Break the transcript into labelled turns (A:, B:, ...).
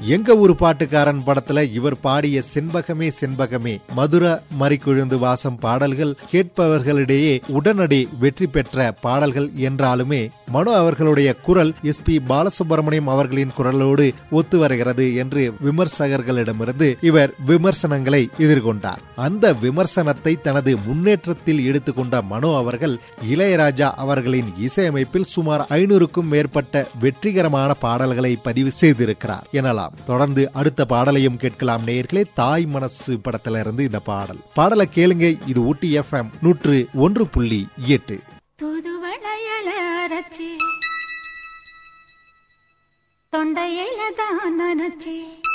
A: எங்க ஊரு பாட்டுக்காரன் படத்துல இவர் பாடிய செண்பகமே செண்பகமே மதுர மறிக்குழுந்து வாசம் பாடல்கள் கேட்பவர்களிடையே உடனடி வெற்றி பெற்ற பாடல்கள் என்றாலுமே மனோ அவர்களுடைய குரல் எஸ் பி பாலசுப்ரமணியம் அவர்களின் குரலோடு ஒத்து வருகிறது என்று விமர்சகர்களிடமிருந்து இவர் விமர்சனங்களை எதிர்கொண்டார் அந்த விமர்சனத்தை தனது முன்னேற்றத்தில் எடுத்துக்கொண்ட மனோ அவர்கள் இளையராஜா அவர்களின் இசையமைப்பில் சுமார் ஐநூறுக்கும் மேற்பட்ட வெற்றிகரமான பாடல்களை பதிவு செய்திருக்கிறார் எனலாம் தொடர்ந்து அடுத்த பாடலையும் கேட்கலாம் நேயர்களே தாய் மனசு படத்திலிருந்து இந்த பாடல் பாடலை கேளுங்க இது ஊட்டி எஃப்எம் நூற்று ஒன்று புள்ளி எட்டு
B: தூதுவளையல அரைச்சி தொண்டையில தான் நினைச்சி